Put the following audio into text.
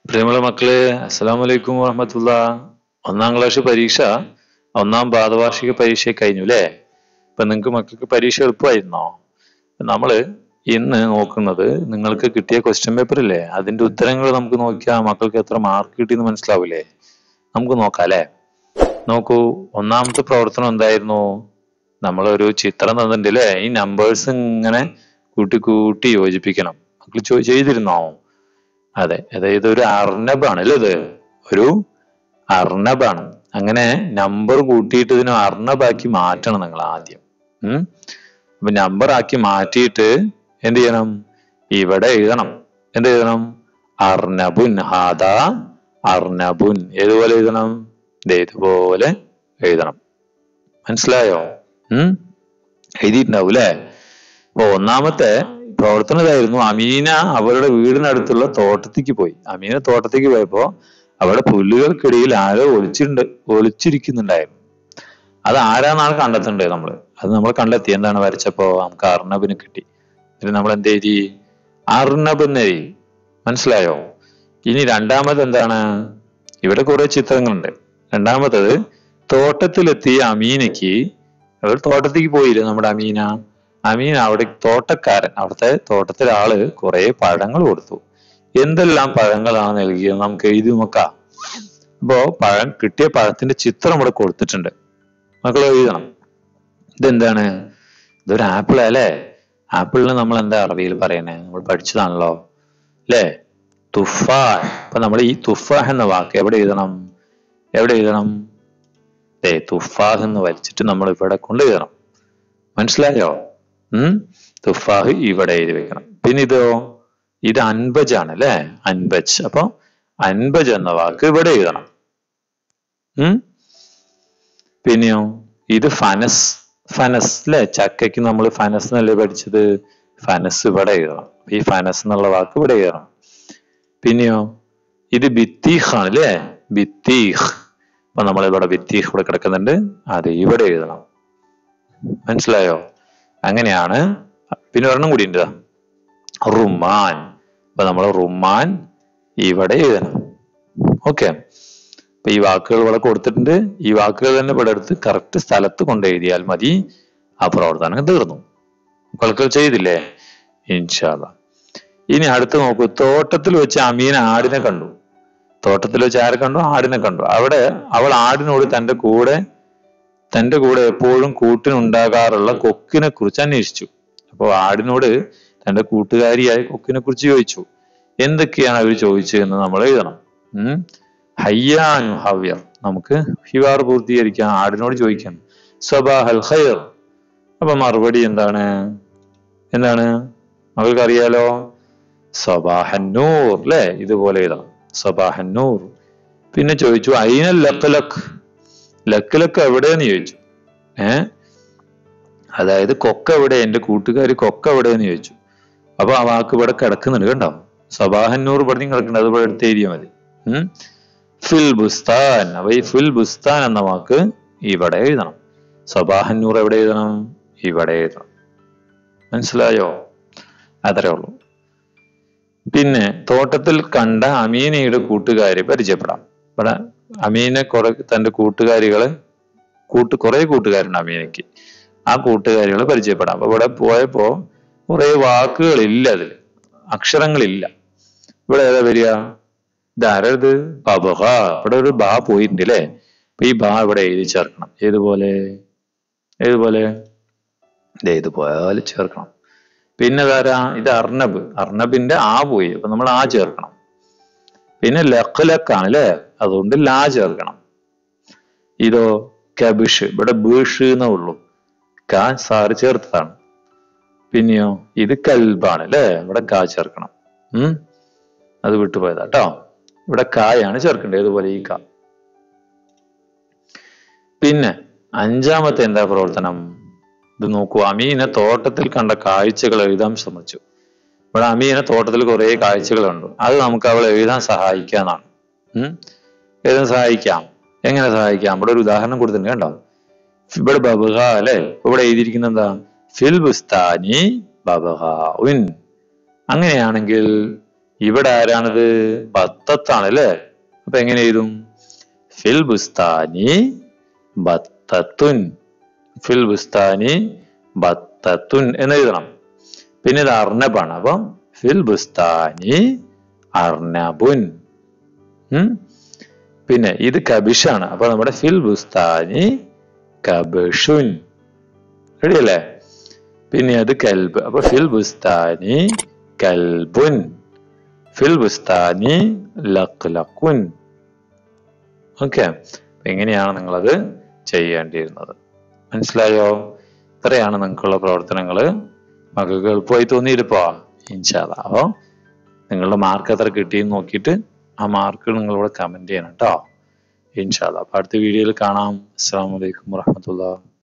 പ്രിയമുള്ള മക്കളെ അസ്സലാമു അലൈക്കും വറഹമത്തുള്ള ഒന്നാം ക്ലാസ് പരീക്ഷ ഒന്നാം പാദവാർഷിക പരീക്ഷ കഴിഞ്ഞു അല്ലേ ഇപ്പൊ നിങ്ങൾക്ക് മക്കൾക്ക് പരീക്ഷ എളുപ്പമായിരുന്നോ നമ്മള് ഇന്ന് നോക്കുന്നത് നിങ്ങൾക്ക് കിട്ടിയ ക്വസ്റ്റ്യൻ പേപ്പർ ഇല്ലേ അതിന്റെ ഉത്തരങ്ങൾ നമുക്ക് നോക്കിയാൽ മക്കൾക്ക് എത്ര മാർക്ക് കിട്ടിയെന്ന് മനസ്സിലാവില്ലേ നമുക്ക് നോക്കാം അല്ലേ നോക്കൂ ഒന്നാമത്തെ പ്രവർത്തനം എന്തായിരുന്നു നമ്മളൊരു ചിത്രം തന്നിട്ടുണ്ട് അല്ലേ ഈ നമ്പേഴ്സ് ഇങ്ങനെ കൂട്ടി കൂട്ടി യോജിപ്പിക്കണം മക്കൾ ചോ- ചെയ്തിരുന്നോ അതെ അതായത് ഒരു അർണബാണ് അല്ലേ ഇത് ഒരു അർണബാണ് അങ്ങനെ നമ്പർ കൂട്ടിയിട്ട് ഇതിനെ അർണബാക്കി മാറ്റണം നിങ്ങൾ ആദ്യം ഉം അപ്പൊ നമ്പർ ആക്കി മാറ്റിയിട്ട് എന്ത് ചെയ്യണം ഇവിടെ എഴുതണം എന്ത് എഴുതണം അർണബുൻ ഹാദ അർണബുൻ ഏതുപോലെ എഴുതണം ദേ ഇതുപോലെ എഴുതണം മനസ്സിലായോ ഉം എഴുതിയിട്ടുണ്ടാവും അല്ലേ അപ്പൊ ഒന്നാമത്തെ പ്രവർത്തനം ഇതായിരുന്നു അമീന അവരുടെ വീടിനടുത്തുള്ള തോട്ടത്തേക്ക് പോയി അമീന തോട്ടത്തേക്ക് പോയപ്പോ അവിടെ പുല്ലുകൾക്കിടയിൽ ആരോ ഒളിച്ചിട്ടുണ്ട് ഒളിച്ചിരിക്കുന്നുണ്ടായിരുന്നു അത് ആരാന്നാണ് കണ്ടെത്തേണ്ടത് നമ്മള് അത് നമ്മൾ കണ്ടെത്തി എന്താണ് വരച്ചപ്പോ നമുക്ക് അർണബിന് കിട്ടി എന്നിട്ട് നമ്മൾ എന്ത് എഴുതി അർണബ് എന്ന് എഴുതി മനസ്സിലായോ ഇനി രണ്ടാമത് എന്താണ് ഇവിടെ കുറെ ചിത്രങ്ങളുണ്ട് രണ്ടാമത്തത് തോട്ടത്തിലെത്തിയ അമീനയ്ക്ക് അവർ തോട്ടത്തേക്ക് പോയില്ലേ നമ്മുടെ അമീന അമീൻ അവിടെ തോട്ടക്കാരൻ അവിടുത്തെ തോട്ടത്തിലെ ആള് കുറെ പഴങ്ങൾ കൊടുത്തു എന്തെല്ലാം പഴങ്ങളാണ് നൽകിയത് നമുക്ക് എഴുതി നോക്കാം അപ്പോ പഴം കിട്ടിയ പഴത്തിന്റെ ചിത്രം ഇവിടെ കൊടുത്തിട്ടുണ്ട് മക്കൾ എഴുതണം ഇതെന്താണ് ഇതൊരു ആപ്പിൾ അല്ലേ ആപ്പിളിന് നമ്മൾ എന്താ അറബിയിൽ പറയണേ നമ്മൾ പഠിച്ചതാണല്ലോ അല്ലേ തുഫാഹ് അപ്പൊ നമ്മൾ ഈ തുഫാഹ് എന്ന വാക്ക് എവിടെ എഴുതണം എവിടെ എഴുതണം ഏ തുഫാഹ് എന്ന് വലിച്ചിട്ട് നമ്മൾ ഇവിടെ കൊണ്ട് എഴുതണം മനസ്സിലായോ ഉം തുഫാഹ് ഇവിടെ എഴുതി വെക്കണം പിന്നെ ഇതോ ഇത് അൻപജ് ആണ് അല്ലേ അൻപജ് അപ്പൊ അൻപജ് എന്ന വാക്ക് ഇവിടെ എഴുതണം ഉം പിന്നെയോ ഇത് ഫനസ് ഫനസ് അല്ലെ ചക്കയ്ക്ക് നമ്മൾ ഫനസ് എന്നല്ലേ പഠിച്ചത് ഫനസ് ഇവിടെ എഴുതണം ഈ ഫനസ് എന്നുള്ള വാക്ക് ഇവിടെ എഴുതണം പിന്നെയോ ഇത് ബിത്തീഖ് ആണ് അല്ലേ ബിത്തീഖ് അപ്പൊ നമ്മൾ ഇവിടെ ബിത്തീഖ് ഇവിടെ കിടക്കുന്നുണ്ട് അത് ഇവിടെ എഴുതണം മനസ്സിലായോ അങ്ങനെയാണ് പിന്നെ ഒരെണ്ണം കൂടി ഉണ്ട് റുമാൻ അപ്പൊ നമ്മൾ റുമാൻ ഇവിടെ എഴുതണം ഓക്കെ അപ്പൊ ഈ വാക്കുകൾ ഇവിടെ കൊടുത്തിട്ടുണ്ട് ഈ വാക്കുകൾ തന്നെ ഇവിടെ എടുത്ത് കറക്റ്റ് സ്ഥലത്ത് കൊണ്ട് എഴുതിയാൽ മതി ആ പ്രവർത്തനം തീർന്നു മക്കൾക്ക് ചെയ്തില്ലേ ഇൻഷാല്ല ഇനി അടുത്ത് നോക്കൂ തോട്ടത്തിൽ വെച്ച് അമീൻ ആടിനെ കണ്ടു തോട്ടത്തിൽ വെച്ച് ആരെ കണ്ടു ആടിനെ കണ്ടു അവിടെ അവൾ ആടിനോട് തന്റെ കൂടെ തന്റെ കൂടെ എപ്പോഴും കൂട്ടിനുണ്ടാകാറുള്ള കൊക്കിനെ കുറിച്ച് അന്വേഷിച്ചു അപ്പോൾ ആടിനോട് തന്റെ കൂട്ടുകാരിയായ കൊക്കിനെ കുറിച്ച് ചോദിച്ചു എന്തൊക്കെയാണ് അവർ ചോദിച്ചതെന്ന് നമ്മൾ എഴുതണം ഉം ഹയ്യാനു ഹവ്യ നമുക്ക് ഹിവാർ പൂർത്തീകരിക്കാം ആടിനോട് ചോദിക്കാം സബാഹൽ ഖൈർ അപ്പൊ മറുപടി എന്താണ് എന്താണ് മകൾക്ക് അറിയാലോ സബാഹന്നൂർ അല്ലെ ഇതുപോലെ എഴുതണം സബാഹന്നൂർ പിന്നെ ചോദിച്ചു അയിനൽ ലക്കലക്ക് ലക്കലക്ക് എവിടെയെന്ന് ചോദിച്ചു ഏ അതായത് കൊക്ക എവിടെ എന്റെ കൂട്ടുകാർ കൊക്ക എവിടെയെന്ന് ചോദിച്ചു അപ്പൊ ആ വാക്ക് ഇവിടെ കിടക്കുന്നുണ്ട് കണ്ടോ സബാഹന്നൂർ ഇവിടെ കിടക്കുന്നുണ്ട് അത് ഇവിടെ എടുത്ത് എഴുതിയാൽ മതി ഉം ഫിൽ ബുസ്താൻ അപ്പൊ ഈ ഫിൽ ബുസ്താൻ എന്ന വാക്ക് ഇവിടെ എഴുതണം സബാഹന്നൂർ എവിടെ എഴുതണം ഇവിടെ എഴുതണം മനസ്സിലായോ അത്രേ ഉള്ളൂ പിന്നെ തോട്ടത്തിൽ കണ്ട അമീനയുടെ കൂട്ടുകാരെ പരിചയപ്പെടാം ഇവിടെ അമീനെ കുറെ തന്റെ കൂട്ടുകാരികള് കൂട്ട് കുറെ കൂട്ടുകാരുണ്ട് അമീനയ്ക്ക് ആ കൂട്ടുകാരികളെ പരിചയപ്പെടാം അപ്പൊ ഇവിടെ പോയപ്പോ കുറെ വാക്കുകളില്ല അതിൽ അക്ഷരങ്ങളില്ല ഇവിടെ ഏതാ വരിക ഇതാരത് ബബഹ ഇവിടെ ഒരു ബാ പോയിട്ടുണ്ട് അല്ലേ അപ്പൊ ഈ ബാ ഇവിടെ എഴുതി ചേർക്കണം ഏതുപോലെ ഏതുപോലെ ദേ ഇതുപോലെ ചേർക്കണം പിന്നെ ഇതാരാ ഇത് അർണബ് അർണബിന്റെ ആ പോയി അപ്പൊ നമ്മൾ ആ ചേർക്കണം പിന്നെ ലഖ്ലക്കാണ് അല്ലേ അതുകൊണ്ട് ലാ ചേർക്കണം ഇതോ കബിഷ് ഇവിടെ ബീഷ് എന്നേ ഉള്ളൂ കാ സാറ് ചേർത്തതാണ് പിന്നെയോ ഇത് കൽബാണ് അല്ലേ ഇവിടെ കാ ചേർക്കണം ഉം അത് വിട്ടുപോയതാ കേട്ടോ ഇവിടെ കായാണ് ചേർക്കേണ്ടത് ഇതുപോലെ ഈ കാ പിന്നെ അഞ്ചാമത്തെ എന്താ പ്രവർത്തനം ഇത് നോക്കൂ അമീന തോട്ടത്തിൽ കണ്ട കാഴ്ചകൾ എഴുതാൻ ശ്രമിച്ചു ഇവിടെ അമീന തോട്ടത്തിൽ കുറെ കാഴ്ചകൾ കണ്ടു അത് നമുക്ക് അവളെ എഴുതാൻ സഹായിക്കാന്നാണ് ഉം എഴുതാൻ സഹായിക്കാം എങ്ങനെ സഹായിക്കാം ഇവിടെ ഒരു ഉദാഹരണം കൊടുത്തിട്ടുണ്ട് കണ്ടോ ഇവിടെ ബബഹ അല്ലെ ഇവിടെ എഴുതിയിരിക്കുന്നത് എന്താ ഫിൽ ബുസ്താനി ബബഹ ഉൻ അങ്ങനെയാണെങ്കിൽ ഇവിടെ ആരാണിത് ബത്തത്താണ് അല്ലേ അപ്പൊ എങ്ങനെ എഴുതും ഫിൽ ബുസ്താനി ബത്തത്തുൻ ഫിൽ ബുസ്താനി ബത്തത്തുൻ എന്ന് എഴുതണം പിന്നെ ഇത് അർണബാണ് അപ്പം ഫിൽ ബുസ്താനി അർണബുൻ ഉം. പിന്നെ ഇത് കബിഷാണ് അപ്പൊ നമ്മുടെ ഫിൽ ബുസ്താനി കബഷുൻ റെഡി അല്ലേ പിന്നെ അത് കൽബ് അപ്പൊ ഫിൽ ബുസ്താനി കൽബുൻ ഫിൽ ബുസ്താനി ലഖ്ലഖുൻ ഓക്കെ എങ്ങനെയാണ് നിങ്ങളത് ചെയ്യേണ്ടിയിരുന്നത് മനസ്സിലായോ ഇത്രയാണ് നിങ്ങൾക്കുള്ള പ്രവർത്തനങ്ങൾ മക്കൾക്ക് എളുപ്പമായി തോന്നിയിരുപ്പോ ഇൻഷാല്ല അപ്പോ നിങ്ങളുടെ മാർക്ക് എത്ര കിട്ടിയെന്ന് നോക്കിയിട്ട് ആ മാർക്ക് നിങ്ങളിവിടെ കമന്റ് ചെയ്യണം കേട്ടോ ഇൻഷാല്ല അപ്പൊ അടുത്ത വീഡിയോയിൽ കാണാം അസ്സാം വലൈക്കും വാഹമത്തുള്ള